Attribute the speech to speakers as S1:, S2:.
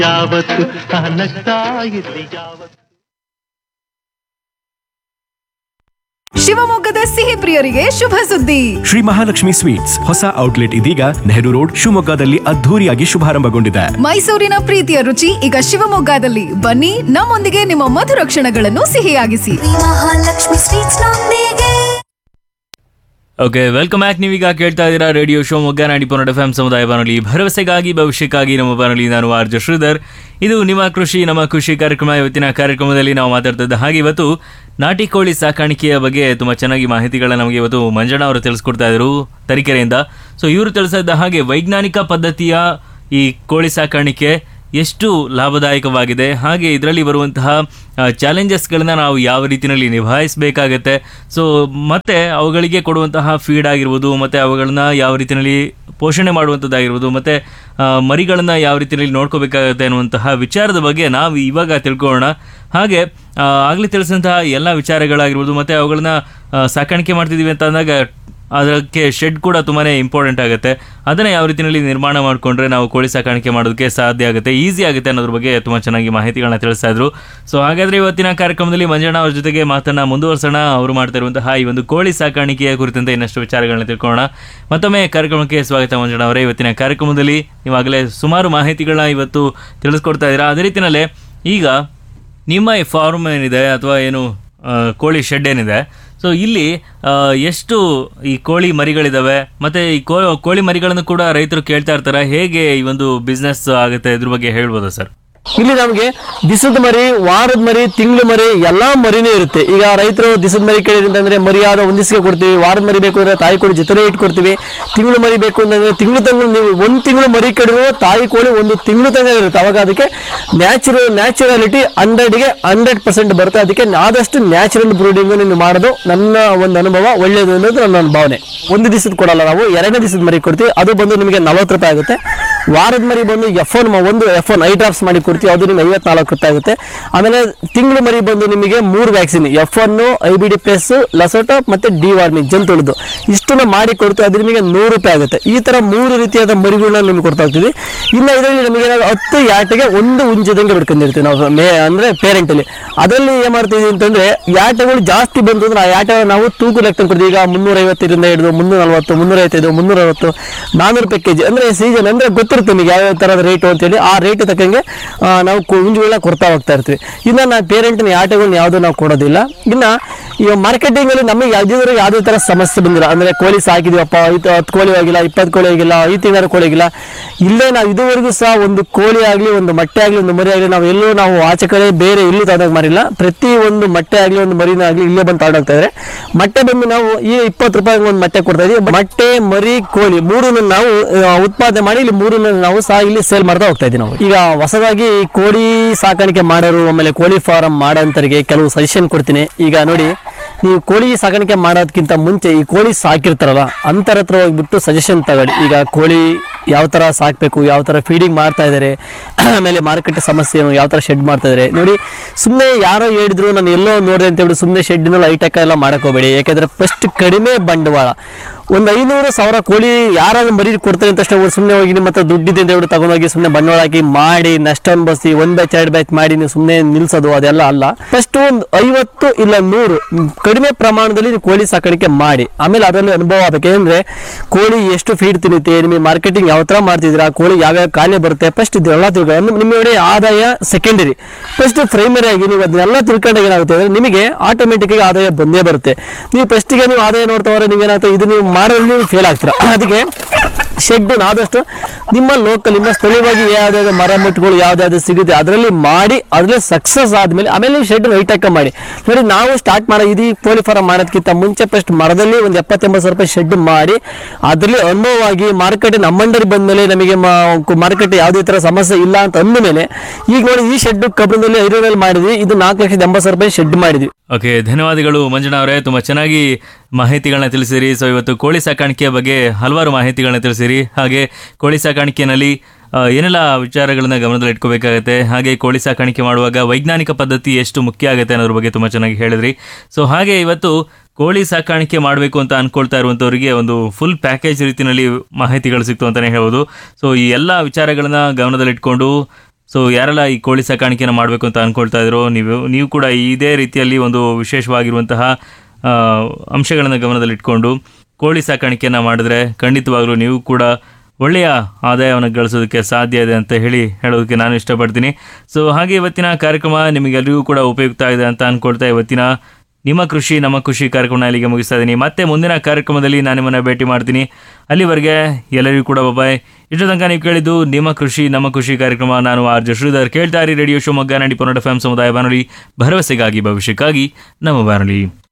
S1: ಯಾವತ್ತು ಆ ನಗ್ತಾ ಇರ್ಲಿ ಯಾವತ್ತು
S2: ಶಿವಮೊಗ್ಗದ ಸಿಹಿ ಪ್ರಿಯರಿಗೆ ಶುಭ ಸುದ್ದಿ
S3: ಶ್ರೀ ಮಹಾಲಕ್ಷ್ಮಿ ಸ್ವೀಟ್ಸ್ ಹೊಸ ಔಟ್ಲೆಟ್ ಇದೀಗ ನೆಹರು ರೋಡ್ ಶಿವಮೊಗ್ಗದಲ್ಲಿ ಅದ್ಧೂರಿಯಾಗಿ ಶುಭಾರಂಭಗೊಂಡಿದೆ
S2: ಮೈಸೂರಿನ ಪ್ರೀತಿಯ ರುಚಿ ಈಗ ಶಿವಮೊಗ್ಗದಲ್ಲಿ ಬನ್ನಿ ನಮ್ಮೊಂದಿಗೆ ನಿಮ್ಮ ಮಧುರ ಕ್ಷಣಗಳನ್ನು ಸಿಹಿಯಾಗಿಸಿ
S4: ಮಹಾಲಕ್ಷ್ಮಿ ಸ್ವೀಟ್ಸ್ ನೊಂದಿಗೆ
S5: ಓಕೆ ವೆಲ್ಕಮ್ ಬ್ಯಾಕ್ ನೀವೀಗ ಕೇಳ್ತಾ ಇದ್ದೀರಾ ರೇಡಿಯೋ ಶಿವಮೊಗ್ಗ ನಾಡಿ ಪೊನ್ನಡ ಎಫ್ ಎಂ ಸಮುದಾಯ ಬಾನುಲಿ ಭರವಸೆಗಾಗಿ ಭವಿಷ್ಯಕ್ಕಾಗಿ ನಮ್ಮ ಬಾನುಲಿ ನಾನು ಆರ್ಜ ಶ್ರೀಧರ್ ಇದು ನಿಮ್ಮ ಕೃಷಿ ನಮ್ಮ ಖುಷಿ ಕಾರ್ಯಕ್ರಮ ಇವತ್ತಿನ ಕಾರ್ಯಕ್ರಮದಲ್ಲಿ ನಾವು ಮಾತಾಡ್ತಿದ್ದ ಹಾಗೆ ಇವತ್ತು ನಾಟಿ ಕೋಳಿ ಸಾಕಾಣಿಕೆಯ ಬಗ್ಗೆ ತುಂಬ ಚೆನ್ನಾಗಿ ಮಾಹಿತಿಗಳನ್ನ ನಮಗೆ ಇವತ್ತು ಮಂಜಣ್ಣ ಅವರು ತಿಳಿಸ್ಕೊಡ್ತಾ ಇದ್ರು ತರೀಕೆರೆಯಿಂದ ಸೊ ಇವರು ತಿಳಿಸಿದ್ದ ಹಾಗೆ ವೈಜ್ಞಾನಿಕ ಪದ್ಧತಿಯ ಈ ಕೋಳಿ ಸಾಕಾಣಿಕೆ ಎಷ್ಟು ಲಾಭದಾಯಕವಾಗಿದೆ ಹಾಗೆ ಇದರಲ್ಲಿ ಬರುವಂತಹ ಚಾಲೆಂಜಸ್ಗಳನ್ನ ನಾವು ಯಾವ ರೀತಿಯಲ್ಲಿ ನಿಭಾಯಿಸಬೇಕಾಗತ್ತೆ ಸೊ ಮತ್ತೆ ಅವುಗಳಿಗೆ ಕೊಡುವಂತಹ ಫೀಡ್ ಆಗಿರ್ಬೋದು ಮತ್ತು ಅವುಗಳನ್ನ ಯಾವ ರೀತಿಯಲ್ಲಿ ಪೋಷಣೆ ಮಾಡುವಂಥದ್ದಾಗಿರ್ಬೋದು ಮತ್ತು ಮರಿಗಳನ್ನ ಯಾವ ರೀತಿಯಲ್ಲಿ ನೋಡ್ಕೋಬೇಕಾಗತ್ತೆ ಅನ್ನುವಂತಹ ವಿಚಾರದ ಬಗ್ಗೆ ನಾವು ಇವಾಗ ತಿಳ್ಕೊಳ್ಳೋಣ ಹಾಗೆ ಆ, ಆಗ್ಲೇ ತಿಳಿಸಿದಂತಹ ಎಲ್ಲ ವಿಚಾರಗಳಾಗಿರ್ಬೋದು ಮತ್ತು ಅವುಗಳನ್ನ ಆ, ಸಾಕಾಣಿಕೆ ಮಾಡ್ತಿದ್ದೀವಿ ಅಂತ ಅಂದಾಗ ಅದಕ್ಕೆ ಶೆಡ್ ಕೂಡ ತುಂಬಾ ಇಂಪಾರ್ಟೆಂಟ್ ಆಗುತ್ತೆ ಅದನ್ನು ಯಾವ ರೀತಿಯಲ್ಲಿ ನಿರ್ಮಾಣ ಮಾಡಿಕೊಂಡ್ರೆ ನಾವು ಕೋಳಿ ಸಾಕಾಣಿಕೆ ಮಾಡೋದಕ್ಕೆ ಸಾಧ್ಯ ಆಗುತ್ತೆ ಈಸಿ ಆಗುತ್ತೆ ಅನ್ನೋದ್ರ ಬಗ್ಗೆ ತುಂಬ ಚೆನ್ನಾಗಿ ಮಾಹಿತಿಗಳನ್ನ ತಿಳಿಸ್ತಾ ಇದ್ರು ಸೊ ಹಾಗಾದರೆ ಇವತ್ತಿನ ಕಾರ್ಯಕ್ರಮದಲ್ಲಿ ಮಂಜಣ್ಣ ಅವ್ರ ಜೊತೆಗೆ ಮಾತನ್ನ ಮುಂದುವರ್ಸೋಣ ಅವರು ಮಾಡ್ತಾ ಇರುವಂತಹ ಈ ಒಂದು ಕೋಳಿ ಸಾಕಾಣಿಕೆಯ ಕುರಿತಂತೆ ಇನ್ನಷ್ಟು ವಿಚಾರಗಳನ್ನ ತಿಳ್ಕೊಳ್ಳೋಣ ಮತ್ತೊಮ್ಮೆ ಕಾರ್ಯಕ್ರಮಕ್ಕೆ ಸ್ವಾಗತ ಮಂಜಣ್ಣ ಅವರೇ ಇವತ್ತಿನ ಕಾರ್ಯಕ್ರಮದಲ್ಲಿ ನೀವಾಗಲೇ ಸುಮಾರು ಮಾಹಿತಿಗಳನ್ನ ಇವತ್ತು ತಿಳಿಸ್ಕೊಡ್ತಾ ಇದ್ದೀರಾ ಅದೇ ರೀತಿಯಲ್ಲೇ ಈಗ ನಿಮ್ಮ ಈ ಫಾರ್ಮ್ ಏನಿದೆ ಅಥವಾ ಏನು ಆ, ಕೋಳಿ ಶೆಡ್ ಏನಿದೆ ಸೊ ಇಲ್ಲಿ ಆ, ಎಷ್ಟು ಈ ಕೋಳಿ ಮರಿಗಳಿದಾವೆ ಮತ್ತೆ ಈ ಕೋ ಕೋಳಿ ಮರಿಗಳನ್ನು ಕೂಡ ರೈತರು ಕೇಳ್ತಾ ಇರ್ತಾರೆ ಹೇಗೆ ಈ ಒಂದು ಬಿಸ್ನೆಸ್ ಆಗುತ್ತೆ ಇದ್ರ ಬಗ್ಗೆ ಹೇಳ್ಬೋದಾ ಸರ್
S6: ಇಲ್ಲಿ ನಮಗೆ ದಿಸದ ಮರಿ ವಾರದ ಮರಿ ತಿಂಗಳು ಮರಿ ಎಲ್ಲಾ ಮರಿನೇ ಇರುತ್ತೆ ಈಗ ರೈತರು ದಿಸದ ಮರಿ ಕೇಳಿದ್ರೆ ಅಂದ್ರೆ ಮರಿಯಾದ ಒಂದಿಸಿಗೆ ಕೊಡ್ತೀವಿ ವಾರದ ಮರಿ ಬೇಕು ಅಂದ್ರೆ ತಾಯಿ ಕೋಳಿ ಜೊತೆನೇ ಇಟ್ಕೊಡ್ತೀವಿ ತಿಂಗಳು ಮರಿ ಬೇಕು ಅಂತಂದ್ರೆ ತಿಂಗಳು ತಂಗಳು ನೀವು ಒಂದು ತಿಂಗಳು ಮರಿ ಕಡಿಮೆ ತಾಯಿ ಕೋಳಿ ಒಂದು ತಿಂಗಳು ತನಕ ಇರುತ್ತೆ ಅವಾಗ ಅದಕ್ಕೆ ನ್ಯಾಚುರಲ್ ನ್ಯಾಚುರಾಲಿಟಿ ಹಂಡ್ರೆಡ್ಗೆ ಹಂಡ್ರೆಡ್ ಪರ್ಸೆಂಟ್ ಬರುತ್ತೆ ಅದಕ್ಕೆ ಆದಷ್ಟು ನ್ಯಾಚುರಲ್ ಬ್ರೀಡಿಂಗ್ ನೀವು ಮಾಡೋದು ನನ್ನ ಒಂದು ಅನುಭವ ಒಳ್ಳೇದು ಅನ್ನೋದು ನನ್ನ ಭಾವನೆ ಒಂದು ದಿವಸದ ಕೊಡಲ್ಲ ನಾವು ಎರಡನೇ ದಿವಸದ ಮರಿ ಕೊಡ್ತೀವಿ ಅದು ಬಂದು ನಿಮಗೆ ನಲವತ್ತು ರೂಪಾಯಿ ಆಗುತ್ತೆ ವಾರದ ಮರಿ ಬಂದು ಎಫ್ ಒನ್ ಒಂದು ಎಫ್ ಒನ್ ಐ ಡ್ರಾಪ್ಸ್ ಮಾಡಿ ಕೊಡ್ತೀವಿ ಅದು ನಿಮ್ಗೆ ಐವತ್ನಾಲ್ಕು ರೂಪಾಯಿ ಆಗುತ್ತೆ ಆಮೇಲೆ ತಿಂಗಳು ಮರಿ ಬಂದು ನಿಮಗೆ ಮೂರು vaccine F one I B D plus LaSota ಮತ್ತೆ ಡಿ ವಾರ್ಮಿಂಗ್ ಜಂತುಳಿದು ಇಷ್ಟನ್ನ ಮಾಡಿ ಕೊಡ್ತೀವಿ ಅದು ನಿಮಗೆ ನೂರು ರೂಪಾಯಿ ಆಗುತ್ತೆ ಈ ತರ ಮೂರು ರೀತಿಯಾದ ಮರಿಗಳನ್ನ ನಿಮ್ಗೆ ಕೊಡ್ತಾ ಹೋಗ್ತೀವಿ ಇನ್ನು ಇದರಲ್ಲಿ ನಮಗೆ ಏನಾದ್ರು ಹತ್ತು ಯಾಟೆಗೆ ಒಂದು ಉಂಜದಂಗೆ ಬಿಡ್ಕೊಂಡಿರ್ತೀವಿ ನಾವು ಮೇ ಅಂದ್ರೆ ಪೇರೆಂಟ್ ಅಲ್ಲಿ ಅದರಲ್ಲಿ ಏನ್ ಮಾಡ್ತೀವಿ ಅಂತಂದ್ರೆ ಯಾಟಗಳು ಜಾಸ್ತಿ ಬಂತು ಅಂದ್ರೆ ಆ ಯಾಟ ನಾವು ತೂಕ ಲೆಕ್ಕ ಕೊಡ್ತೀವಿ ಈಗ ಮುನ್ನೂರ ಐವತ್ತರಿಂದ ಹಿಡಿದು ಮುನ್ನೂರ ನಲ್ವತ್ತು ಮುನ್ನೂರ ಐವತ್ತೈದು ಮುನ್ನೂರ ಅರವತ್ತು ನಾನೂರು ರೂಪಾಯಿ ಕೆಜಿ ಅಂದ್ರೆ ಸೀಸನ್ ಅಂದ್ರೆ ಗೊತ್ತಿರುತ್ತೆ ನಿಮಗೆ ಯಾವ ತರದ ರೇಟು ಅಂತೇಳಿ ಆ ರೇಟ್ ತಕ್ಕಂಗೆ ಆ, ನಾವು ಹುಂಜುಗಳನ್ನ ಕೊಡ್ತಾ ಹೋಗ್ತಾ ಇರ್ತೀವಿ ಇನ್ನು ನಾವು ಪೇರೆಂಟ್ನ ಆಟಗಳನ್ನ ಯಾವುದು ನಾವು ಕೊಡೋದಿಲ್ಲ ಇನ್ನು ಈ ಮಾರ್ಕೆಟಿಂಗ್ ಅಲ್ಲಿ ನಮಗೆ ಯಾವುದೇ ಯಾವುದೇ ತರ ಸಮಸ್ಯೆ ಬಂದಿಲ್ಲ ಅಂದ್ರೆ ಕೋಳಿ ಸಾಕಿದೀವಪ್ಪ ಐದು ಹತ್ತು ಕೋಳಿ ಆಗಿಲ್ಲ ಇಪ್ಪತ್ತು ಕೋಳಿ ಆಗಿಲ್ಲ ಐದು ತಿಂಗಳ ಕೋಳಿ ಆಗಿಲ್ಲ ಇಲ್ಲೇ ನಾವು ಇದುವರೆಗೂ ಸಹ ಒಂದು ಕೋಳಿ ಆಗಲಿ ಒಂದು ಮೊಟ್ಟೆ ಆಗಲಿ ಒಂದು ಮರಿ ಆಗಲಿ ನಾವು ಎಲ್ಲೂ ನಾವು ಆಚೆ ಕಡೆ ಬೇರೆ ಎಲ್ಲೂ ತಗೊಂಡೋಗಿ ಮಾರಿಲ್ಲ ಪ್ರತಿ ಒಂದು ಮೊಟ್ಟೆ ಆಗಲಿ ಒಂದು ಮರಿನ ಆಗಲಿ ಇಲ್ಲೇ ಬಂದು ತಗೊಂಡೋಗ್ತಾ ಇದ್ದಾರೆ ಮೊಟ್ಟೆ ಬಂದು ನಾವು ಈ ಇಪ್ಪತ್ತು ರೂಪಾಯಿಗೆ ಒಂದು ಮೊಟ್ಟೆ ಕೊಡ್ತಾ ಇದೀವಿ ಮೊಟ್ಟೆ ಮರಿ ಕೋಳಿ ಮೂರನ್ನು ನಾವು ಆ, ಉತ್ಪಾದನೆ ಮಾಡಿ ಇಲ್ಲಿ ಮೂರನ್ನು ನಾವು ಸಹ ಇಲ್ಲಿ ಸೇಲ್ ಮಾಡ್ತಾ ಹೋಗ್ತಾ ಇದೀವಿ ನಾವು ಈಗ ಹೊಸದಾಗಿ ಕೋಳಿ ಸಾಕಾಣಿಕೆ ಮಾಡೋರು ಆಮೇಲೆ ಕೋಳಿ ಫಾರಂ ಮಾಡೋಂಥವ್ರಿಗೆ ಕೆಲವು ಸಜೆಷನ್ ಕೊಡ್ತೀನಿ ಈಗ ನೋಡಿ ನೀವು ಕೋಳಿ ಸಾಕಾಣಿಕೆ ಮಾಡೋದಕ್ಕಿಂತ ಮುಂಚೆ ಈ ಕೋಳಿ ಸಾಕಿರ್ತಾರಲ್ಲ ಅಂತರ ಹತ್ರ ಹೋಗ್ಬಿಟ್ಟು ಸಜೆಷನ್ ತಗೊಳ್ಳಿ ಈಗ ಕೋಳಿ ಯಾವ ಥರ ಸಾಕಬೇಕು ಯಾವ ಥರ ಫೀಡಿಂಗ್ ಮಾಡ್ತಾ ಇದ್ದಾರೆ ಆಮೇಲೆ ಮಾರುಕಟ್ಟೆ ಸಮಸ್ಯೆ ಏನು ಯಾವ ಥರ ಶೆಡ್ ಮಾಡ್ತಾ ಇದ್ದಾರೆ ನೋಡಿ ಸುಮ್ಮನೆ ಯಾರೋ ಹೇಳಿದ್ರು ನಾನು ಎಲ್ಲೋ ನೋಡಿದೆ ಅಂತ ಹೇಳಿ ಸುಮ್ಮನೆ ಶೆಡ್ನಲ್ಲಿ ಐಟೆಕ್ ಎಲ್ಲ ಮಾಡಕ್ ಹೋಗಬೇಡಿ ಯಾಕಂದ್ರೆ ಫಸ್ಟ್ ಕಡಿಮೆ ಬಂಡವಾಳ ಒಂದು ಐನೂರು ಸಾವಿರ ಕೋಳಿ ಯಾರಾದ್ರೂ ಮರಿ ಕೊಡ್ತಾರೆ ಅಂತ ತಕ್ಷಣ ಸುಮ್ಮನೆ ಹೋಗಿ ನಿಮ್ಮ ಹತ್ರ ದುಡ್ಡಿದೆ ಅಂತ ಹೇಳಿ ತಗೊಂಡೋಗಿ ಸುಮ್ಮನೆ ಬಂಡವಾಳ ಹಾಕಿ ಮಾಡಿ ನಷ್ಟ ಅನ್ಭವಿಸಿ ಒಂದ್ ಬ್ಯಾಚ್ ಎರಡು ಬ್ಯಾಚ್ ಮಾಡಿ ನೀವು ಸುಮ್ಮನೆ ನಿಲ್ಸೋದು ಅದೆಲ್ಲ ಅಲ್ಲ ಫಸ್ಟ್ ಒಂದು ಐವತ್ತು ಇಲ್ಲ ನೂರು ಮ್, ಕಡಿಮೆ ಪ್ರಮಾಣದಲ್ಲಿ ನೀವು ಕೋಳಿ ಸಾಕಾಣಿಕೆ ಮಾಡಿ ಆಮೇಲೆ ಅದರಲ್ಲಿ ಅನುಭವ ಆಗಬೇಕು ಏನಂದ್ರೆ ಕೋಳಿ ಎಷ್ಟು ಫೀಡ್ ತಿನ್ನುತ್ತೆ ನಿಮಗೆ ಮಾರ್ಕೆಟಿಂಗ್ ಯಾವ ತರ ಮಾಡ್ತಿದ್ದೀರಾ ಕೋಳಿ ಯಾವ್ಯಾವ ಕಾಯಿಲೆ ಬರುತ್ತೆ ಫಸ್ಟ್ ಇದೆಲ್ಲ ತಿಳ್ಕೊಂಡು ನಿಮ್ಮ ಕಡೆ ಆದಾಯ ಸೆಕೆಂಡರಿ ಫಸ್ಟ್ ಪ್ರೈಮರಿ ಆಗಿ ನೀವು ಅದನ್ನೆಲ್ಲ ತಿಳ್ಕೊಂಡಾಗ ಏನಾಗುತ್ತೆ ಅಂದ್ರೆ ನಿಮಗೆ ಆಟೋಮೆಟಿಕ್ ಆಗಿ ಆದಾಯ ಬಂದೇ ಬರುತ್ತೆ ನೀವು ಫಸ್ಟಿಗೆ ನೀವು ಆದಾಯ ನೋಡ್ತಾ ಹೋದ್ರೆ ನೀವು ಏನಾಗುತ್ತೆ ಇದು ನೀವು ಮಾಡೋದ್ರಲ್ಲಿ ನೀವು ಫೇಲ್ ಆಗ್ತೀರಾ ಅದಕ್ಕೆ ಶೆಡ್ ಆದಷ್ಟು ನಿಮ್ಮ ಲೋಕಲ್ ನಿಮ್ಮ ಸ್ಥಳೀಯವಾಗಿ ಯಾವ್ದಾದ್ರು ಮರ ಮುಟ್ಟುಗಳು ಯಾವ್ದಾದ್ರು ಸಿಗುತ್ತೆ ಅದರಲ್ಲಿ ಮಾಡಿ ಅದರಲ್ಲಿ ಸಕ್ಸಸ್ ಆದ್ಮೇಲೆ ಆಮೇಲೆ ನೀವು ಶೆಡ್ ಹೈಟೆಕ್ ಮಾಡಿ ನೋಡಿ ನಾವು ಸ್ಟಾರ್ಟ್ ಮಾಡೋ ಇದು ಕೋಳಿ ಫಾರಂ ಮಾಡೋದಕ್ಕಿಂತ ಮುಂಚೆ ಫಸ್ಟ್ ಮರದಲ್ಲಿ ಒಂದು ಎಪ್ಪತ್ತೆಂಬತ್ತು ಸಾವಿರ ರೂಪಾಯಿ ಶೆಡ್ ಮಾಡಿ ಅದರಲ್ಲಿ ಅನುಭವವಾಗಿ ಮಾರುಕಟ್ಟೆ ನಮ್ಮಂಡರ್ ಬಂದ್ಮೇಲೆ ನಮಗೆ ಮಾರುಕಟ್ಟೆ ಯಾವುದೇ ತರ ಸಮಸ್ಯೆ ಇಲ್ಲ ಅಂತ ಅಂದಮೇಲೆ ಈಗ ನೋಡಿ ಈ ಶೆಡ್ ಕಬ್ಬಣದಲ್ಲಿ ಐದರಲ್ಲಿ ಮಾಡಿದ್ವಿ ಇದು ನಾಲ್ಕು ಲಕ್ಷದ ಎಂಬತ್ತು ಸಾವಿರ ರೂಪಾಯಿ ಶೆಡ್ ಮಾಡಿದ್ವಿ
S5: ಓಕೆ ಧನ್ಯವಾದಗಳು ಮಂಜಣ್ಣ ಅವರೇ ತುಂಬ ಚೆನ್ನಾಗಿ ಮಾಹಿತಿಗಳನ್ನ ತಿಳಿಸಿರಿ ಸೊ ಇವತ್ತು ಕೋಳಿ ಸಾಕಾಣಿಕೆಯ ಬಗ್ಗೆ ಹಲವಾರು ಮಾಹಿತಿಗಳನ್ನ ತಿಳಿಸಿರಿ ಹಾಗೆ ಕೋಳಿ ಸಾಕಾಣಿಕೆಯಲ್ಲಿ ಆ, ಏನೆಲ್ಲ ವಿಚಾರಗಳನ್ನ ಗಮನದಲ್ಲಿ ಇಟ್ಕೋಬೇಕಾಗತ್ತೆ ಹಾಗೆ ಕೋಳಿ ಸಾಕಾಣಿಕೆ ಮಾಡುವಾಗ ವೈಜ್ಞಾನಿಕ ಪದ್ಧತಿ ಎಷ್ಟು ಮುಖ್ಯ ಆಗುತ್ತೆ ಅನ್ನೋದ್ರ ಬಗ್ಗೆ ತುಂಬ ಚೆನ್ನಾಗಿ ಹೇಳಿದ್ರಿ ಸೊ ಹಾಗೆ ಇವತ್ತು ಕೋಳಿ ಸಾಕಾಣಿಕೆ ಮಾಡಬೇಕು ಅಂತ ಅನ್ಕೊಳ್ತಾ ಇರುವಂಥವರಿಗೆ ಒಂದು ಫುಲ್ ಪ್ಯಾಕೇಜ್ ರೀತಿಯಲ್ಲಿ ಮಾಹಿತಿಗಳು ಸಿಕ್ತು ಅಂತಲೇ ಹೇಳ್ಬೋದು ಸೊ ಈ ಎಲ್ಲ ವಿಚಾರಗಳನ್ನ ಗಮನದಲ್ಲಿಟ್ಕೊಂಡು ಸೊ ಯಾರೆಲ್ಲ ಈ ಕೋಳಿ ಸಾಕಾಣಿಕೆನ ಮಾಡಬೇಕು ಅಂತ ಅಂದ್ಕೊಳ್ತಾ ಇದ್ರೋ ನೀವು ನೀವು ಕೂಡ ಇದೇ ರೀತಿಯಲ್ಲಿ ಒಂದು ವಿಶೇಷವಾಗಿರುವಂತಹ ಆ, ಅಂಶಗಳನ್ನು ಗಮನದಲ್ಲಿಟ್ಕೊಂಡು ಕೋಳಿ ಸಾಕಾಣಿಕೆಯನ್ನು ಮಾಡಿದ್ರೆ ಖಂಡಿತವಾಗ್ಲೂ ನೀವು ಕೂಡ ಒಳ್ಳೆಯ ಆದಾಯವನ್ನು ಗಳಿಸೋದಕ್ಕೆ ಸಾಧ್ಯ ಇದೆ ಅಂತ ಹೇಳಿ ಹೇಳೋದಕ್ಕೆ ನಾನು ಇಷ್ಟಪಡ್ತೀನಿ ಸೊ ಹಾಗೆ ಇವತ್ತಿನ ಕಾರ್ಯಕ್ರಮ ನಿಮಗೆಲ್ಲರಿಗೂ ಕೂಡ ಉಪಯುಕ್ತ ಇದೆ ಅಂತ ಅಂದ್ಕೊಳ್ತಾ ಇವತ್ತಿನ ನಿಮ್ಮ ಕೃಷಿ ನಮ್ಮ ಕೃಷಿ ಕಾರ್ಯಕ್ರಮ ಇಲ್ಲಿಗೆ ಮುಗಿಸ್ತಾ ಇದ್ದೀನಿ ಮತ್ತೆ ಮುಂದಿನ ಕಾರ್ಯಕ್ರಮದಲ್ಲಿ ನಾನು ನಿಮ್ಮನ್ನು ಭೇಟಿ ಮಾಡ್ತೀನಿ ಅಲ್ಲಿವರೆಗೆ ಎಲ್ಲರಿಗೂ ಕೂಡ ಬಾಯ್ ಇಷ್ಟು ತನಕ ನೀವು ಕೇಳಿದ್ದು ನಿಮ್ಮ ಕೃಷಿ ನಮ್ಮ ಕೃಷಿ ಕಾರ್ಯಕ್ರಮ ನಾನು ಆರ್ ಜೆ ಶ್ರೀಧರ್ ಕೇಳ್ತಾ ಇರಿ ರೇಡಿಯೋ ಶಿವಮೊಗ್ಗ ನಾಡಿ ಪನ್ನಡ ಎಫ್ ಸಮುದಾಯ ಬಾನುಲಿ ಭರವಸೆಗಾಗಿ ಭವಿಷ್ಯಕ್ಕಾಗಿ ನಮ್ಮ ಬಾನುಲಿ